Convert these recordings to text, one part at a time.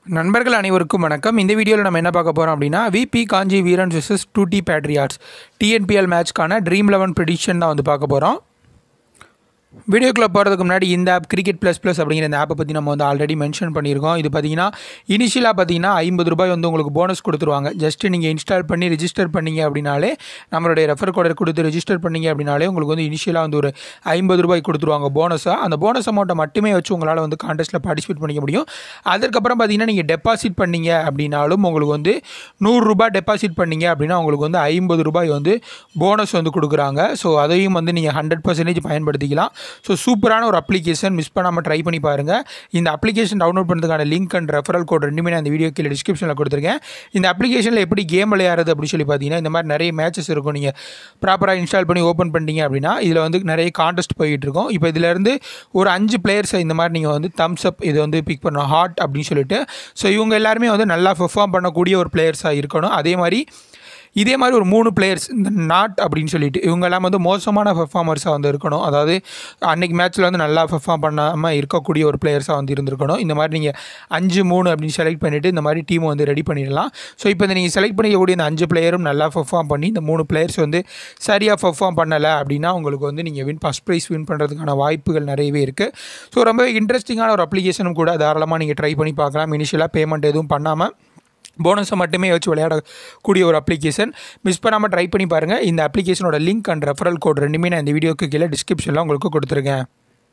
நண்பர்கள் அனைவருக்கும் வணக்கம் இந்த வீடியோவில் நம்ம என்ன பார்க்க போகிறோம் அப்படின்னா VP Kanchi Veeran vs Tuti Patriots TNPL மேட்ச்க்கான ட்ரீம் லெவன் ப்ரிடிக்ஷன் தான் வந்து பார்க்க போகிறோம் வீடியோக்குள்ளே போகிறதுக்கு முன்னாடி இந்த ஆப் கிரிக்கெட் ப்ளஸ் ப்ளஸ் அப்படிங்கிற இந்த ஆப்பை பற்றி நம்ம வந்து ஆல்ரெடி மென்ஷன் பண்ணியிருக்கோம் இது பார்த்தீங்கன்னா இனிஷியலாக பார்த்தீங்கன்னா ஐம்பது ரூபாய் வந்து உங்களுக்கு போனஸ் கொடுத்துருவாங்க ஜஸ்ட் நீங்கள் இன்ஸ்டால் பண்ணி ரிஜிஸ்டர் பண்ணீங்க அப்படின்னாலே நம்மளுடைய ரெஃபர் கோடை கொடுத்து ரிஜிஸ்டர் பண்ணீங்க அப்படின்னாலே உங்களுக்கு வந்து இனிஷியலாக வந்து ஒரு ஐம்பது ரூபாய் கொடுத்துருவாங்க போனஸாக அந்த போனஸ் அமௌண்ட்டை மட்டுமே வச்சு உங்களால் வந்து கான்டெஸ்ட்டில் பார்ட்டிசிபேட் பண்ணிக்க முடியும் அதுக்கப்புறம் பார்த்தீங்கன்னா நீங்கள் டெபாசிட் பண்ணீங்க அப்படின்னாலும் உங்களுக்கு வந்து நூறுரூபா டெபாசிட் பண்ணீங்க அப்படின்னா உங்களுக்கு வந்து ஐம்பது ரூபாய் வந்து போனஸ் வந்து கொடுக்குறாங்க ஸோ அதையும் வந்து நீங்கள் ஹண்ட்ரட் பர்சன்டேஜ் பயன்படுத்திக்கலாம் ஸோ சூப்பரான ஒரு அப்ளிகேஷன் மிஸ் பண்ணாமல் ட்ரை பண்ணி பாருங்கள் இந்த அப்ளிகேஷன் டவுன்லோட் பண்ணுறதுக்கான லிங்க் அண்ட் ரெஃபரல் கோட் ரெண்டுமே நான் இந்த வீடியோ கீழே டிஸ்கிரிப்ஷனில் கொடுத்துருக்கேன் இந்த அப்ளிகேஷனில் எப்படி கேம் விளையாடுறது அப்படின்னு சொல்லி பார்த்தீங்கன்னா இந்த மாதிரி நிறைய மேட்சஸ் இருக்கும் நீங்கள் ப்ராப்பராக இன்ஸ்டால் பண்ணி ஓப்பன் பண்ணிட்டீங்க அப்படின்னா இதில் வந்து நிறைய கான்டெஸ்ட் போயிட்டு இருக்கும் இப்போ இதிலேருந்து ஒரு அஞ்சு பிளேயர்ஸை இந்த மாதிரி நீங்கள் வந்து தம்ஸ் அப் இது வந்து பிக் பண்ணணும் ஹாட் அப்படின்னு சொல்லிட்டு ஸோ இவங்க எல்லாருமே வந்து நல்லா பெர்ஃபார்ம் பண்ணக்கூடிய ஒரு பிளேயர்ஸாக இருக்கணும் அதே மாதிரி இதே மாதிரி ஒரு மூணு பிளேயர்ஸ் இந்த நாட் அப்படின்னு சொல்லிட்டு இவங்க எல்லாம் வந்து மோசமான பெர்ஃபார்மர்ஸாக வந்து இருக்கணும் அதாவது அன்னைக்கு மேட்ச்சில் வந்து நல்லா பெர்ஃபார்ம் பண்ணாமல் இருக்கக்கூடிய ஒரு பிளேயர்ஸாக வந்து இருந்திருக்கணும் இந்த மாதிரி நீங்கள் அஞ்சு மூணு அப்படின்னு செலக்ட் பண்ணிவிட்டு இந்த மாதிரி டீமை வந்து ரெடி பண்ணிடலாம் ஸோ இப்போ இந்த நீங்கள் செலக்ட் பண்ணிக்கக்கூடிய இந்த அஞ்சு பிளேயரும் நல்லா பெர்ஃபார்ம் பண்ணி இந்த மூணு பிளேயர்ஸ் வந்து சரியாக பெர்ஃபார்ம் பண்ணலை அப்படின்னா உங்களுக்கு வந்து நீங்கள் வின் ஃபஸ்ட் ப்ரைஸ் வின் பண்ணுறதுக்கான வாய்ப்புகள் நிறையவே இருக்குது ஸோ ரொம்பவே இன்ட்ரெஸ்டிங்கான ஒரு அப்ளிகேஷனும் கூட தாராளமாக நீங்கள் ட்ரை பண்ணி பார்க்கலாம் இனிஷியலாக பேமெண்ட் எதுவும் பண்ணாமல் போனஸை மட்டுமே வச்சு விளையாடக்கூடிய ஒரு அப்ளிகேஷன் மிஸ் பண்ணாமல் ட்ரை பண்ணி பாருங்கள் இந்த அப்ளிகேஷனோட லிங்க் அண்ட் ரெஃபரல் கோட் ரெண்டுமே நான் இந்த வீடியோக்கு கீழே டிஸ்கிரிப்ஷனில் உங்களுக்கு கொடுத்துருக்கேன்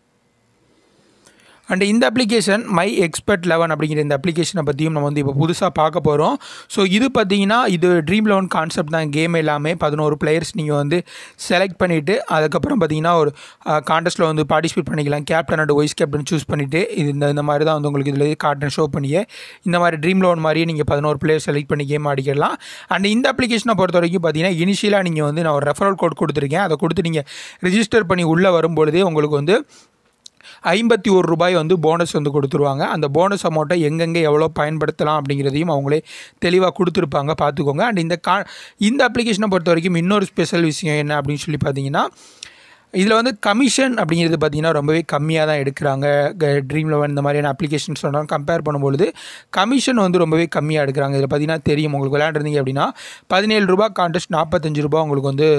அண்ட் இந்த அப்ளிகேஷன் மை எக்ஸ்பர்ட் லெவன் அப்படிங்கிற இந்த அப்ளிகேஷனை பற்றியும் நம்ம வந்து இப்போ புதுசாக பார்க்க போகிறோம் ஸோ இது பார்த்தீங்கன்னா இது ட்ரீம் லெவன் கான்செப்ட் தான் கேம் எல்லாமே பதினோரு பிளேயர்ஸ் நீங்கள் வந்து செலக்ட் பண்ணிவிட்டு அதுக்கப்புறம் பார்த்தீங்கன்னா ஒரு கான்டெஸ்ட்டில் வந்து பார்ட்டிசிபேட் பண்ணிக்கலாம் captain and vice captain choose பண்ணிவிட்டு இது இந்த இந்த மாதிரி தான் வந்து உங்களுக்கு இதில் கார்டன் ஷோ பண்ணியே இந்த மாதிரி ட்ரீம் லெவன் மாதிரியே நீங்கள் பதினோரு பிளேயர் செலக்ட் பண்ணி கேம் ஆடிக்கலாம் அண்ட் இந்த அப்ளிகேஷனை பொறுத்த வரைக்கும் பார்த்தீங்கன்னா இனிஷியலாக நீங்கள் வந்து நான் ஒரு ரெஃபரல் கோட் கொடுத்துருக்கேன் அதை கொடுத்து நீங்கள் ரிஜிஸ்டர் பண்ணி உள்ளே வரும்பொழுதே உங்களுக்கு வந்து ஐம்பத்தி ஒரு ரூபாய் வந்து போனஸ் வந்து கொடுத்துருவாங்க அந்த போனஸ் அமௌண்ட்டை எங்கெங்கே எவ்வளோ பயன்படுத்தலாம் அப்படிங்கிறதையும் அவங்களே தெளிவாக கொடுத்துருப்பாங்க பார்த்துக்கோங்க அண்ட் இந்த கா இந்த அப்ளிகேஷனை பொறுத்த வரைக்கும் இன்னொரு ஸ்பெஷல் விஷயம் என்ன அப்படின்னு சொல்லி பார்த்தீங்கன்னா இதில் வந்து கமிஷன் அப்படிங்கிறது பார்த்திங்கன்னா ரொம்பவே கம்மியாக தான் எடுக்கிறாங்க ட்ரீம் லெவன் இந்த மாதிரியான அப்ளிகேஷன்ஸ் சொன்னாலும் கம்பேர் பண்ணும்பொழுது கமிஷன் வந்து ரொம்பவே கம்மியாக எடுக்கிறாங்க இதில் பார்த்தீங்கன்னா தெரியும் உங்களுக்கு விளையாண்டுருந்தீங்க அப்படின்னா பதினேழு ரூபா கான்டெஸ்ட் நாற்பத்தஞ்சு ரூபா உங்களுக்கு வந்து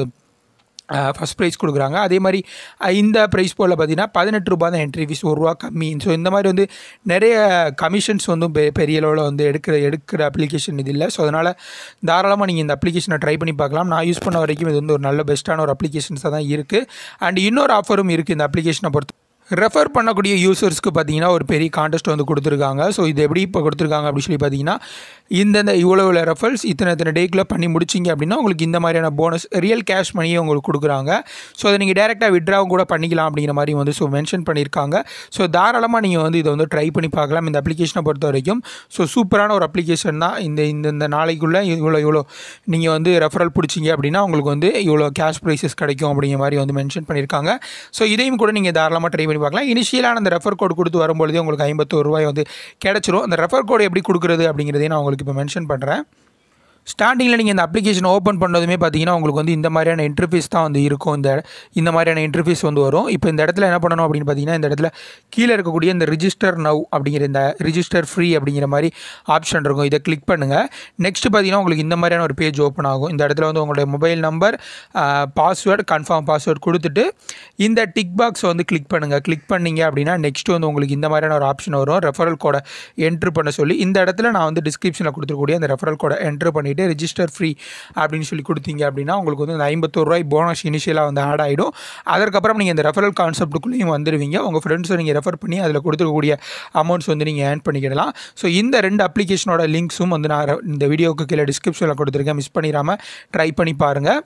ஃபஸ்ட் ப்ரைஸ் கொடுக்குறாங்க அதே மாதிரி இந்த ப்ரைஸ் போல் பார்த்தீங்கன்னா பதினெட்டு ரூபா தான் என்ட்ரி ஃபீஸ் ஒரு ரூபா கம்மி ஸோ இந்த மாதிரி வந்து நிறைய கமிஷன்ஸ் வந்து பெ பெரிய அளவில் வந்து எடுக்கிற எடுக்கிற அப்ளிகேஷன் இது இல்லை ஸோ அதனால் தாராளமாக நீங்கள் இந்த அப்ளிகேஷனை ட்ரை பண்ணி பார்க்கலாம் நான் யூஸ் பண்ண வரைக்கும் இது வந்து ஒரு நல்ல பெஸ்ட்டான ஒரு அப்ளிகேஷன்ஸாக தான் இருக்குது அண்ட் இன்னொரு ஆஃபரும் இருக்குது இந்த அப்ளிகேஷனை பொறுத்து ரெஃபர் பண்ணக்கூடிய யூசர்ஸ்க்கு பார்த்தீங்கன்னா ஒரு பெரிய கான்டெஸ்ட் வந்து கொடுத்துருக்காங்க ஸோ இது எப்படி இப்போ கொடுத்துருக்காங்க அப்படின்னு சொல்லி பார்த்தீங்கன்னா இந்தந்த இவ்வளோ இவ்வளோ ரெஃபர்ஸ் இத்தனை இத்தனை டேக்கில் பண்ணி முடிச்சிங்க அப்படின்னா உங்களுக்கு இந்த மாதிரியான போனஸ் ரியல் கேஷ் மணியை உங்களுக்கு கொடுக்குறாங்க ஸோ அதை நீங்கள் டேரெக்டாக விட்ராவும் கூட பண்ணிக்கலாம் அப்படிங்கிற மாதிரி வந்து ஸோ மென்ஷன் பண்ணியிருக்காங்க ஸோ தாராளமாக நீங்கள் வந்து இதை வந்து ட்ரை பண்ணி பார்க்கலாம் இந்த அப்ளிகேஷனை பொறுத்த வரைக்கும் ஸோ சூப்பரான ஒரு அப்ளிகேஷன் தான் இந்த இந்த இந்த நாளைக்குள்ளே இவ்வளோ இவ்வளோ நீங்கள் வந்து ரெஃபரல் பிடிச்சிங்க அப்படின்னா உங்களுக்கு வந்து இவ்வளோ கேஷ் ப்ரைஸஸ் கிடைக்கும் அப்படிங்கிற மாதிரி வந்து மென்ஷன் பண்ணியிருக்காங்க ஸோ இதையும் கூட நீங்கள் தாராளமாக ட்ரை பண்ணி பார்க்கலாம் இனிஷியலான அந்த ரெஃபர் கோடு கொடுத்து வரும்பொழுதே உங்களுக்கு ஐம்பத்தோரு ரூபாய் வந்து கிடச்சிரும் அந்த ரெஃபர் கோடு எப்படி கொடுக்குறது அப்படிங்கிறதையும் நான் உங்களுக்கு இப்போ மென்ஷன் பண்ணுறேன் ஸ்டார்டிங்கில் நீங்கள் இந்த அப்ளிகேஷன் ஓப்பன் பண்ணதுமே பார்த்தீங்கன்னா உங்களுக்கு வந்து இந்த மாதிரியான இன்டர்ஃபேஸ் தான் வந்து இருக்கும் இந்த இந்த மாதிரியான இன்டர்ஃபேஸ் வந்து வரும் இப்போ இந்த இடத்துல என்ன பண்ணணும் அப்படின்னு பார்த்தீங்கன்னா இந்த இடத்துல கீழே இருக்கக்கூடிய இந்த ரிஜிஸ்டர் நவ் அப்படிங்கிற இந்த ரிஜிஸ்டர் ஃப்ரீ அப்படிங்கிற மாதிரி ஆப்ஷன் இருக்கும் இதை கிளிக் பண்ணுங்கள் நெக்ஸ்ட் பார்த்தீங்கன்னா உங்களுக்கு இந்த மாதிரியான ஒரு பேஜ் ஓப்பன் ஆகும் இந்த இடத்துல வந்து உங்களுடைய mobile number password confirm password கொடுத்துட்டு இந்த டிக் பாக்ஸ் வந்து கிளிக் பண்ணுங்கள் கிளிக் பண்ணிங்க அப்படின்னா நெக்ஸ்ட் வந்து உங்களுக்கு இந்த மாதிரியான ஒரு ஆப்ஷன் வரும் ரெஃபரல் கோடை என்ட்ரு பண்ண சொல்லி இந்த இடத்துல நான் வந்து டிஸ்கிரிப்ஷனில் கொடுத்துருக்கூடிய அந்த ரெஃபரல் கோடை என்ட்ரு பண்ணிவிட்டு ரிஜிஸ்டர் ஃப்ரீ அப்படின்னு சொல்லி கொடுத்தீங்க அப்படின்னா உங்களுக்கு வந்து இந்த ஐம்பத்தோரு ரூபாய் போனஸ் இனிஷியலாக வந்து ஆட் ஆகிடும் அதற்கப்புறம் நீங்கள் இந்த ரெஃபரல் கான்செப்ட்டுக்குள்ளேயும் வந்துடுவீங்க உங்கள் ஃப்ரெண்ட்ஸை நீங்கள் ரெஃபர் பண்ணி அதில் கொடுத்துருக்கக்கூடிய அமௌண்ட்ஸ் வந்து நீங்கள் ஏர்ன் பண்ணிக்கிடலாம் ஸோ இந்த ரெண்டு அப்ளிகேஷனோட லிங்க்ஸும் வந்து நான் இந்த வீடியோவுக்கு கீழே டிஸ்கிரிப்ஷனில் கொடுத்துருக்கேன் மிஸ் பண்ணிடாமல் ட்ரை பண்ணி பாருங்கள்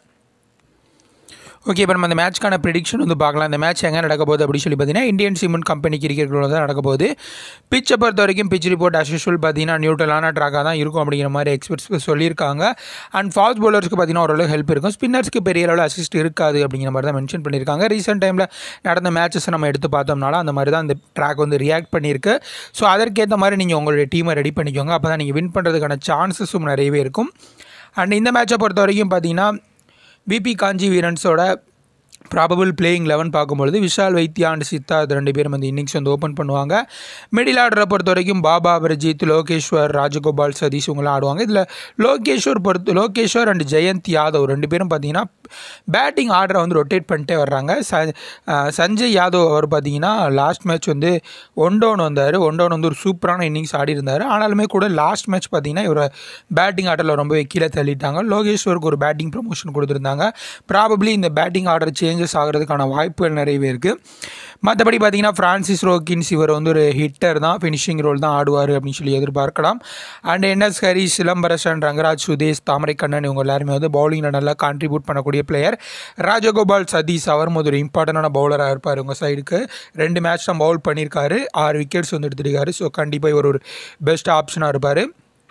ஓகே இப்போ நம்ம அந்த மேட்ச்க்கான ப்ரிடிக்ஷன் வந்து பார்க்கலாம் இந்த மேட்ச் எங்கே நடக்க போகுது அப்படின்னு சொல்லி பார்த்தீங்கன்னா இந்தியன் சிமெண்ட் கம்பெனி கிரிக்கெட் தான் நடக்க போகுது பிச்சை பொறுத்த வரைக்கும் பிச் ரிப்போர்ட் அஸ் யூஷுவல் பார்த்தீங்கன்னா நியூட்ரலான ட்ராக்காக தான் இருக்கும் அப்படிங்கிற மாதிரி எக்ஸ்பர்ட்ஸ் சொல்லியிருக்காங்க அண்ட் ஃபாஸ்ட் பவுலர்ஸ்க்கு பார்த்தீங்கன்னா ஓரளவு ஹெல்ப் இருக்கும் ஸ்பின்னர்ஸ்க்கு பெரிய அளவில் அசிஸ்ட் இருக்காது அப்படிங்கிற மாதிரி தான் மென்ஷன் பண்ணியிருக்காங்க ரீசெண்ட் டைமில் நடந்த மேட்சஸ் நம்ம எடுத்து பார்த்தோம்னால அந்த மாதிரி தான் அந்த ட்ராக் வந்து ரியாக்ட் பண்ணியிருக்கு ஸோ அதற்கேற்ற மாதிரி நீங்கள் உங்களுடைய டீமை ரெடி பண்ணிக்கோங்க அப்போ தான் நீங்கள் வின் பண்ணுறதுக்கான சான்சஸும் நிறையவே இருக்கும் அண்ட் இந்த மேட்சை பொறுத்த வரைக்கும் பார்த்தீங்கன்னா பிபி காஞ்சி வீரன்ஸோட ப்ராபபிள் பிளேயிங் லெவன் பார்க்கும்பொழுது விஷால் வைத்தியா அண்ட் சித்தார்த் ரெண்டு பேரும் அந்த இன்னிங்ஸ் வந்து ஓப்பன் பண்ணுவாங்க மிடில் ஆர்டரை பொறுத்த வரைக்கும் பாபா அபிரஜித் லோகேஸ்வர் ராஜகோபால் சதீஷ் இவங்களாம் ஆடுவாங்க இதில் லோகேஸ்வர் பொறுத்து லோகேஸ்வர் அண்ட் ஜெயந்த் யாதவ் ரெண்டு பேரும் பார்த்தீங்கன்னா பேட்டிங் ஆர்டரை வந்து ரொட்டேட் பண்ணிட்டே வர்றாங்க ச சஞ்சய் யாதவ் அவர் பார்த்தீங்கன்னா லாஸ்ட் மேட்ச் வந்து ஒன் டவுன் வந்தார் ஒன் டவுன் வந்து ஒரு சூப்பரான இன்னிங்ஸ் ஆடி இருந்தார் ஆனாலுமே கூட லாஸ்ட் மேட்ச் பார்த்தீங்கன்னா இவர் பேட்டிங் ஆர்டரில் ரொம்பவே கீழே தள்ளிட்டாங்க லோகேஸ்வருக்கு ஒரு பேட்டிங் ப்ரொமோஷன் கொடுத்துருந்தாங்க ப்ராபப்ளி இந்த பேட்டிங் ஆர்டர் சேஞ்சஸ் ஆகிறதுக்கான வாய்ப்புகள் நிறையவே இருக்குது மற்றபடி பார்த்தீங்கன்னா ஃப்ரான்சிஸ் ரோக்கின்ஸ் இவர் வந்து ஒரு ஹிட்டர் தான் ஃபினிஷிங் ரோல் தான் ஆடுவார் அப்படின்னு சொல்லி எதிர்பார்க்கலாம் அண்ட் என்எஸ் ஹரி சிலம்பரசன் ரங்கராஜ் சுதேஷ் தாமரை கண்ணன் இவங்க எல்லாருமே வந்து பவுலிங்கில் நல்லா கான்ட்ரிபியூட் பண்ணக்கூடிய பிளேயர் ராஜகோபால் சதீஷ் அவர் ஒரு இம்பார்ட்டண்டான பவுலராக இருப்பார் உங்கள் சைடுக்கு ரெண்டு மேட்ச் தான் பவுல் பண்ணியிருக்காரு ஆறு விக்கெட்ஸ் வந்து எடுத்துருக்காரு ஸோ கண்டிப்பாக இவர் ஒரு பெஸ்ட் ஆப்ஷனாக இருப்பார்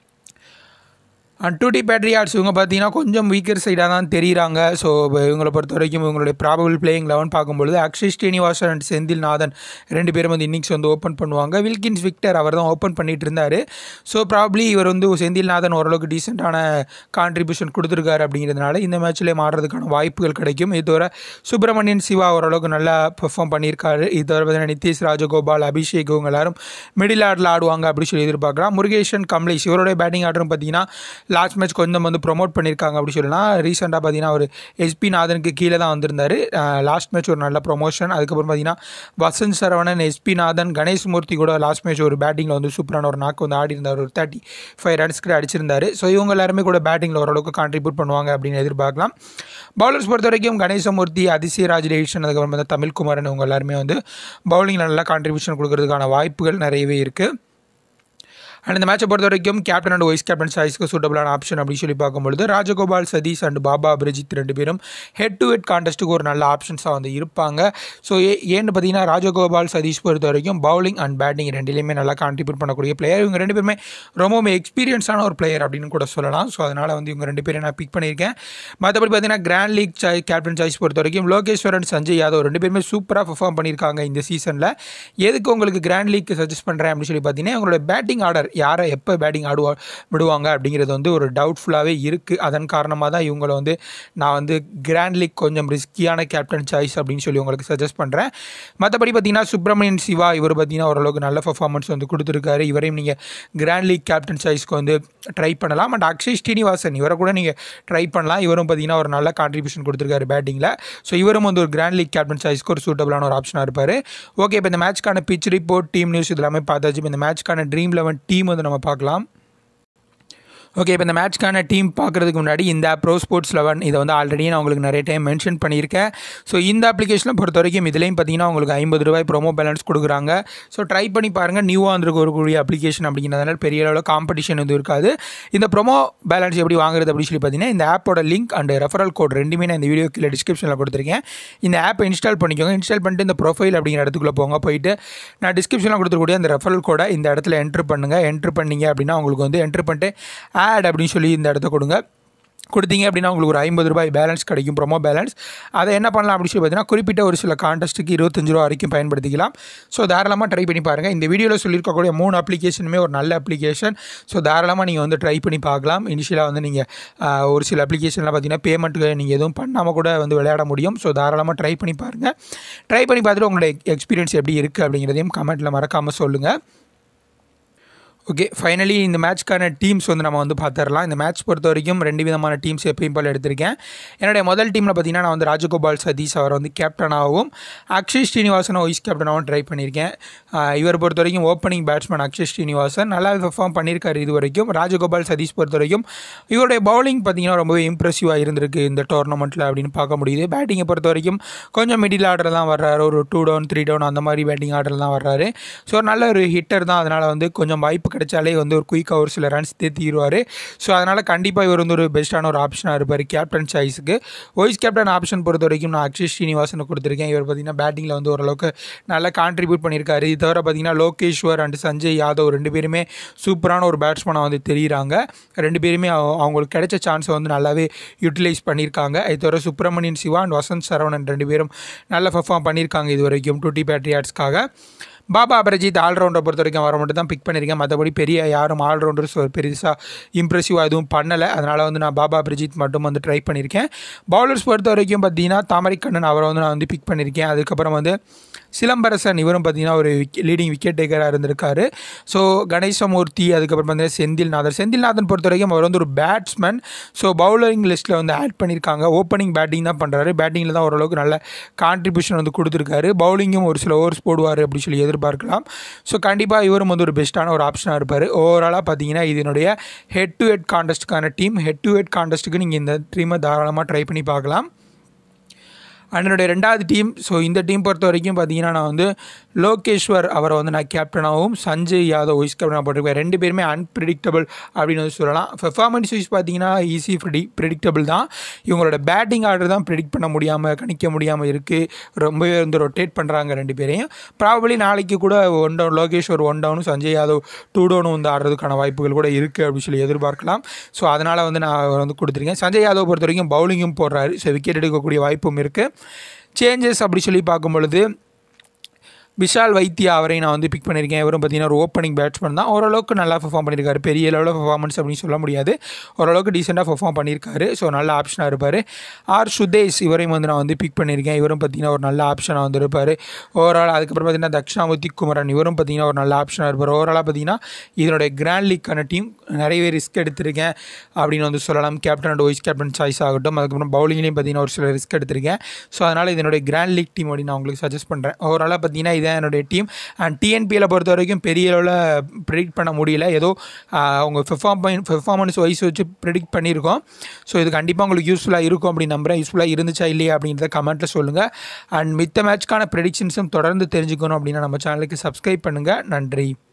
அண்ட் டூ டி பேட்ரியாட்ஸ் இவங்க பார்த்தீங்கன்னா கொஞ்சம் வீக்கர் சைடாக தான் தெரியுறாங்க ஸோ இவங்களை பொறுத்த வரைக்கும் இவங்களுடைய ப்ராபபிள் பிளேயிங் லெவன் பார்க்கும்பொழுது அக்ஷய் ஸ்ரீனிவாசன் அண்ட் செந்தில் நாதன் ரெண்டு பேரும் வந்து இன்னிங்ஸ் வந்து ஓப்பன் பண்ணுவாங்க வில்கின்ஸ் விக்டர் அவர் தான் ஓப்பன் பண்ணிட்டு இருந்தார் ஸோ ப்ராப்ளி இவர் வந்து செந்தில் நாதன் ஓரளவுக்கு டீசெண்டான கான்ட்ரிபியூஷன் கொடுத்துருக்காரு அப்படிங்கிறதுனால இந்த மேட்ச்லேயே மாறுறதுக்கான வாய்ப்புகள் கிடைக்கும் இது தவிர சுப்பிரமணியன் சிவா ஓரளவுக்கு நல்லா பெர்ஃபார்ம் பண்ணியிருக்காரு இது தவிர பார்த்தீங்கன்னா நிதிஷ் ராஜகோபால் அபிஷேக் இவங்க எல்லாரும் மிடில் ஆர்டில் ஆடுவாங்க அப்படின்னு சொல்லி எதிர்பார்க்கலாம் முருகேஷன் கம்லேஷ் இவருடைய பேட்டிங் ஆர்டரும் பார்த்தீங்கன்னா லாஸ்ட் மேட்ச் கொஞ்சம் வந்து ப்ரொமோட் பண்ணியிருக்காங்க அப்படி சொல்லலாம் ரீசெண்டாக பார்த்தீங்கன்னா ஒரு எஸ்பி நாதனுக்கு கீழே தான் வந்திருந்தார் லாஸ்ட் மேட்ச் ஒரு நல்ல ப்ரொமோஷன் அதுக்கப்புறம் பார்த்தீங்கன்னா வசந்த் சரவணன் எஸ்பி நாதன் கணேஷ் மூர்த்தி கூட லாஸ்ட் மேட்ச் ஒரு பேட்டிங்கில் வந்து சூப்பரான ஒரு நாக்கு வந்து ஆடி இருந்தார் ஒரு தேர்ட்டி ஃபைவ் ரன்ஸ்க்கு அடிச்சிருந்தார் ஸோ இவங்க எல்லாருமே கூட பேட்டிங்கில் ஓரளவுக்கு கான்ட்ரிபியூட் பண்ணுவாங்க அப்படின்னு எதிர்பார்க்கலாம் பவுலர்ஸ் பொறுத்த வரைக்கும் கணேசமூர்த்தி அதிசயராஜ் ரேஷன் அதுக்கப்புறம் வந்து தமிழ்குமாரன் இவங்க எல்லாருமே வந்து பவுலிங்கில் நல்லா கான்ட்ரிபியூஷன் கொடுக்கறதுக்கான வாய்ப்புகள் நிறையவே இருக்குது அண்ட் இந்த மேட்சை பொறுத்த வரைக்கும் கேப்டன் அண்ட் வைஸ் கேப்டன் சாய்ஸ்க்கு சூட்டபிளான ஆப்ஷன் அப்படின்னு சொல்லி பார்க்கும்பொழுது ராஜகோபால் சதீஷ் அண்ட் பாபா அபிரஜித் ரெண்டு பேரும் ஹெட் டு ஹெட் கான்டெஸ்ட்டுக்கு ஒரு நல்ல ஆப்ஷன்ஸாக வந்து இருப்பாங்க ஸோ ஏ ஏன்னு பார்த்தீங்கன்னா ராஜகோபால் சதீஷ் பொறுத்த வரைக்கும் பவுலிங் அண்ட் பேட்டிங் ரெண்டுலேயுமே நல்லா கான்ட்ரிபியூட் பண்ணக்கூடிய பிளேயர் இவங்க ரெண்டு பேருமே ரொம்பவுமே எக்ஸ்பீரியன்ஸான ஒரு பிளேயர் அப்படின்னு கூட சொல்லலாம் ஸோ அதனால் வந்து இவங்க ரெண்டு பேரும் நான் பிக் பண்ணியிருக்கேன் மற்றபடி பார்த்தீங்கன்னா grand league Sai captain choice பொறுத்த வரைக்கும் லோகேஸ்வரன் சஞ்சய் யாதவ் ரெண்டு பேருமே சூப்பராக பர்ஃபார்ம் பண்ணியிருக்காங்க இந்த சீசனில் எதுக்கு உங்களுக்கு கிராண்ட் லீக் சஜஸ்ட் பண்ணுறேன் அப்படின்னு சொல்லி பார்த்தீங்கன்னா உங்களோட பேட்டிங் ஆர்டர் யாரை எப்போ பேட்டிங் ஆடுவா விடுவாங்க அப்படிங்கிறது வந்து ஒரு டவுட்ஃபுல்லாகவே இருக்குது அதன் காரணமாக தான் இவங்களை வந்து நான் வந்து கிராண்ட் லீக் கொஞ்சம் ரிஸ்கியான கேப்டன் சாய்ஸ் அப்படின்னு சொல்லி உங்களுக்கு சஜஸ்ட் பண்ணுறேன் மற்றபடி பார்த்தீங்கன்னா சுப்பிரமணியன் சிவா இவர் பார்த்தீங்கன்னா ஓரளவுக்கு நல்ல பர்ஃபார்மன்ஸ் வந்து கொடுத்துருக்காரு இவரையும் நீங்கள் கிராண்ட் லீக் கேப்டன் சாய்ஸ்க்கு வந்து ட்ரை பண்ணலாம் அண்ட் அக்ஷய் ஸ்ரீனிவாசன் இவரை கூட நீங்கள் ட்ரை பண்ணலாம் இவரும் பார்த்தீங்கன்னா ஒரு நல்ல கான்ட்ரிபியூஷன் கொடுத்துருக்காரு பேட்டிங்கில் ஸோ இவரும் வந்து ஒரு கிராண்ட் லீக் கேப்டன் சாய்ஸ்க்கு ஒரு சூட்டபிளான ஒரு ஆப்ஷனாக இருப்பார் ஓகே இப்போ இந்த மேட்ச்க்கான பிச் ரிப்போர்ட் டீம் நியூஸ் இது எல்லாமே பார்த்தாச்சு இப்போ இந்த மேட்ச்க்கான ட்ரீம் லெவன் டீம் வந்து நம்ம பார்க்கலாம் ஓகே இப்போ இந்த மேட்ச்க்கான டீம் பார்க்குறதுக்கு முன்னாடி இந்த ஆப் ப்ரோ ஸ்போர்ட்ஸ் லெவன் இதை வந்து ஆல்ரெடி நான் உங்களுக்கு நிறைய டைம் மென்ஷன் பண்ணியிருக்கேன் ஸோ இந்த அப்ளிகேஷனை பொறுத்த வரைக்கும் இதுலேயும் பார்த்தீங்கன்னா உங்களுக்கு ஐம்பது ரூபாய் ப்ரோமோ பேலன்ஸ் கொடுக்குறாங்க ஸோ ட்ரை பண்ணி பாருங்கள் நியூவாக வந்துருக்க ஒரு அப்ளிகேஷன் அப்படிங்கிறதுனால பெரிய அளவில் காம்படிஷன் வந்து இருக்காது இந்த ப்ரோமோ பேலன்ஸ் எப்படி வாங்குறது அப்படின்னு சொல்லி பார்த்தீங்கன்னா இந்த ஆப்போட லிங்க் அண்ட் ரெஃபரல் கோட் ரெண்டுமே நான் இந்த வீடியோ கீழே டிஸ்கிரிப்ஷனில் கொடுத்துருக்கேன் இந்த ஆப்பை இன்ஸ்டால் பண்ணிக்கோங்க இன்ஸ்டால் பண்ணிட்டு இந்த ப்ரொஃபைல் அப்படிங்கிற இடத்துக்குள்ளே போங்க போயிட்டு நான் டிஸ்கிரிப்ஷனில் கொடுத்துருக்கூடிய அந்த ரெஃபரல் கோடை இந்த இடத்துல என்ட்ரு பண்ணுங்கள் என்ட்ரு பண்ணீங்க அப்படின்னா உங்களுக்கு வந்து என்ட்ரு பண்ணிட்டு ஆட் அப்படின்னு சொல்லி இந்த இடத்த கொடுங்க கொடுத்தீங்க அப்படின்னா உங்களுக்கு ஒரு ஐம்பது ரூபாய் பேலன்ஸ் கிடைக்கும் ப்ரோமோ பேலன்ஸ் அதை என்ன பண்ணலாம் அப்படின்னு சொல்லி பார்த்தீங்கன்னா குறிப்பிட்ட ஒரு சில கான்டெஸ்ட்டுக்கு இருபத்தஞ்சு ரூபா வரைக்கும் பயன்படுத்திக்கலாம் ஸோ தாராளமாக ட்ரை பண்ணி பாருங்கள் இந்த வீடியோவில் சொல்லியிருக்கக்கூடிய மூணு அப்ளிகேஷனுமே ஒரு நல்ல அப்ளிகேஷன் ஸோ தாராளமாக நீங்கள் வந்து ட்ரை பண்ணி பார்க்கலாம் இனிஷியலாக வந்து நீங்கள் ஒரு சில அப்ளிகேஷனில் பார்த்தீங்கன்னா பேமெண்ட்டுக்கு நீங்கள் எதுவும் பண்ணாமல் கூட வந்து விளையாட முடியும் ஸோ தாராளமாக ட்ரை பண்ணி பாருங்கள் ட்ரை பண்ணி பார்த்துட்டு உங்களோட எக்ஸ்பீரியன்ஸ் எப்படி இருக்குது அப்படிங்கிறதையும் கமெண்ட்டில் மறக்காமல் சொல்லுங்கள் ஓகே ஃபைனலி இந்த மேட்ச்க்கான டீம்ஸ் வந்து நம்ம வந்து பார்த்துடலாம் இந்த மேட்ச் பொறுத்த வரைக்கும் ரெண்டு விதமான டீம்ஸ் எப்பயும் போல் எடுத்திருக்கேன் என்னுடைய முதல் டீமில் பார்த்தீங்கன்னா நான் வந்து ராஜகோபால் சதீஷ் அவர் வந்து கேப்டனாகவும் அக்ஷய் ஸ்ரீனிவாசன் வைஸ் கேப்டனாகவும் ட்ரை பண்ணியிருக்கேன் இவர் பொறுத்த வரைக்கும் ஓப்பனிங் பேட்ஸ்மேன் அக்ஷய் ஸ்ரீனிவாசன் நல்லா பெர்ஃபார்ம் பண்ணியிருக்காரு இது வரைக்கும் ராஜகோபால் சதீஷ் பொறுத்த வரைக்கும் இவருடைய பவுலிங் பார்த்தீங்கன்னா ரொம்பவே இம்ப்ரெசிவாக இருந்திருக்கு இந்த டோர்னமெண்ட்டில் அப்படின்னு பார்க்க முடியுது பேட்டிங்கை பொறுத்த வரைக்கும் கொஞ்சம் மிடில் ஆர்டர் தான் வர்றாரு ஒரு டூ டவுன் த்ரீ டவுன் அந்த மாதிரி பேட்டிங் ஆர்டர் தான் வர்றாரு ஸோ நல்ல ஒரு ஹிட்டர் தான் அதனால் வந்து கொஞ்சம் வாய்ப்பு கிடைச்சாலே வந்து ஒரு குயிக்காக ஒரு சில ரன்ஸ் தேத்திடுவார் ஸோ அதனால் கண்டிப்பாக இவர் வந்து ஒரு பெஸ்ட்டான ஒரு ஆப்ஷனாக இருப்பார் கேப்டன் சாய்ஸுக்கு வைஸ் கேப்டன் ஆப்ஷன் பொறுத்த வரைக்கும் நான் அக்ஷய் ஸ்ரீனிவாசனை கொடுத்துருக்கேன் இவர் பார்த்தீங்கன்னா பேட்டிங்கில் வந்து ஓரளவுக்கு நல்லா கான்ட்ரிபியூட் பண்ணியிருக்காரு இது தவிர பார்த்தீங்கன்னா லோகேஸ்வர் அண்ட் சஞ்சய் யாதவ் ரெண்டு பேருமே சூப்பரான ஒரு பேட்ஸ்மேனாக வந்து தெரியுறாங்க ரெண்டு பேருமே அவங்களுக்கு கிடைச்ச சான்ஸை வந்து நல்லாவே யூட்டிலைஸ் பண்ணியிருக்காங்க இது தவிர சுப்பிரமணியன் சிவா அண்ட் வசந்த் சரவணன் ரெண்டு பேரும் நல்லா பர்ஃபார்ம் பண்ணியிருக்காங்க இது வரைக்கும் டூட்டி பேட்ரியாட்ஸ்க்காக பாபா அபரஜித் ஆல்ரவுண்டரை பொறுத்த வரைக்கும் அவரை மட்டும் தான் பிக் பண்ணியிருக்கேன் மற்றபடி பெரிய யாரும் ஆல்ரவுண்டர்ஸ் பெருசாக இம்ப்ரெசிவாக எதுவும் பண்ணலை அதனால் வந்து நான் பாபா அபரஜித் மட்டும் வந்து ட்ரை பண்ணியிருக்கேன் பவுலர்ஸ் பொறுத்த வரைக்கும் பார்த்தீங்கன்னா தாமரைக்கண்ணன் அவரை வந்து நான் வந்து பிக் பண்ணியிருக்கேன் அதுக்கப்புறம் வந்து சிலம்பரசன் இவரும் பார்த்தீங்கன்னா ஒரு லீடிங் விக்கெட் டேக்கராக இருந்திருக்காரு ஸோ கணேசமூர்த்தி அதுக்கப்புறம் பார்த்தீங்கன்னா செந்தில்நாதன் செந்தில்நாதன் பொறுத்த வரைக்கும் அவர் வந்து ஒரு பேட்ஸ்மேன் ஸோ பவுலரிங் லிஸ்ட்டில் வந்து ஆட் பண்ணியிருக்காங்க ஓப்பனிங் பேட்டிங் தான் பண்ணுறாரு பேட்டிங்கில் தான் ஓரளவுக்கு நல்ல கான்ட்ரிபியூஷன் வந்து கொடுத்துருக்காரு பவுலிங்கும் ஒரு சில ஓவர்ஸ் போடுவார் அப்படி சொல்லி எதிர்பார்க்கலாம் ஸோ கண்டிப்பாக இவரும் வந்து ஒரு பெஸ்ட்டான ஒரு ஆப்ஷனாக இருப்பார் ஓவராலாக பார்த்தீங்கன்னா இதனுடைய ஹெட் டு ஹெட் காண்டஸ்ட்டுக்கான டீம் ஹெட் டு ஹெட் காண்டஸ்ட்டுக்கு நீங்கள் இந்த டீமை தாராளமாக ட்ரை பண்ணி பார்க்கலாம் என்னுடைய ரெண்டாவது டீம் ஸோ இந்த டீம் பொறுத்த வரைக்கும் பார்த்தீங்கன்னா நான் வந்து லோகேஸ்வர் அவரை வந்து நான் கேப்டனாகவும் சஞ்சய் யாதவ் வைஸ் கேப்டனாக போட்டிருப்பேன் ரெண்டு பேருமே அன்பிரிடிக்டபிள் அப்படின்னு வந்து சொல்லலாம் பெர்ஃபார்மன்ஸ் வைஸ் பார்த்தீங்கன்னா ஈஸி ப்ரிடி ப்ரிடிக்டபிள் தான் இவங்களோட பேட்டிங் ஆர்டர் தான் ப்ரிடிக்ட் பண்ண முடியாமல் கணிக்க முடியாமல் இருக்குது ரொம்பவே வந்து ரொட்டேட் பண்ணுறாங்க ரெண்டு பேரையும் ப்ராபபிளி நாளைக்கு கூட ஒன் டவுன் லோகேஸ்வர் ஒன் டவுனும் சஞ்சய் யாதவ் டூ டவுனும் வந்து ஆடுறதுக்கான வாய்ப்புகள் கூட இருக்குது அப்படின்னு சொல்லி எதிர்பார்க்கலாம் ஸோ அதனால் வந்து நான் வந்து கொடுத்துருக்கேன் சஞ்சய் யாதவ் பொறுத்த வரைக்கும் பவுலிங்கும் போடுறாரு ஸோ விக்கெட் எடுக்கக்கூடிய வாய்ப்பும் இருக்குது சேஞ்சஸ் அப்படி சொல்லி பார்க்கும் பொழுது விஷால் வைத்தியா அவரை நான் வந்து பிக் பண்ணியிருக்கேன் இவரும் பார்த்தீங்கன்னா ஒரு ஓப்பனிங் பேட்ஸ்மேன் தான் ஓரளவுக்கு நல்லா பெர்ஃபார்ம் பண்ணியிருக்காரு பெரிய லெவலில் பெர்ஃபார்மன்ஸ் அப்படின்னு சொல்ல முடியாது ஓரளவுக்கு டீசெண்டாக பெர்ஃபார்ம் பண்ணியிருக்காரு ஸோ நல்ல ஆப்ஷனாக இருப்பார் ஆர் சுதேஷ் இவரையும் வந்து நான் வந்து பிக் பண்ணியிருக்கேன் இவரும் பார்த்தீங்கன்னா ஒரு நல்ல ஆப்ஷனாக வந்து இருப்பார் ஓவரால் அதுக்கப்புறம் பார்த்தீங்கன்னா தக்ஷாமூர்த்தி குமரன் இவரும் பார்த்தீங்கன்னா ஒரு நல்ல ஆப்ஷனாக இருப்பார் ஓவராலாக பார்த்தீங்கன்னா இதனுடைய கிராண்ட் லீக்கான டீம் நிறையவே ரிஸ்க் எடுத்திருக்கேன் அப்படின்னு வந்து சொல்லலாம் captain and vice captain choice ஆகட்டும் அதுக்கப்புறம் பவுலிங்லேயும் பார்த்தீங்கன்னா ஒரு சில ரிஸ்க் எடுத்திருக்கேன் ஸோ அதனால் இதனுடைய கிராண்ட் லீக் டீம் அப்படின்னு நான் உங்களுக்கு சஜஸ்ட் பண்ணுறேன் ஓவராலாக பார்த்தீங்கன்னா இதான் என்னுடைய டீம் அண்ட் டிஎன்பியில் பொறுத்த வரைக்கும் பெரிய அளவில் ப்ரிடிக்ட் பண்ண முடியல ஏதோ அவங்க பெர்ஃபார்ம் பெர்ஃபார்மன்ஸ் வைஸ் வச்சு ப்ரிடிக்ட் பண்ணியிருக்கோம் ஸோ இது கண்டிப்பாக உங்களுக்கு யூஸ்ஃபுல்லாக இருக்கும் அப்படின்னு நம்புகிறேன் யூஸ்ஃபுல்லாக இருந்துச்சா இல்லையா அப்படின்றத கமெண்ட்டில் சொல்லுங்கள் அண்ட் மித்த மேட்ச்க்கான ப்ரெடிக்ஷன்ஸும் தொடர்ந்து தெரிஞ்சுக்கணும் அப்படின்னா நம்ம சேனலுக்கு சப்ஸ்கிரைப் பண்ணுங்கள் நன்றி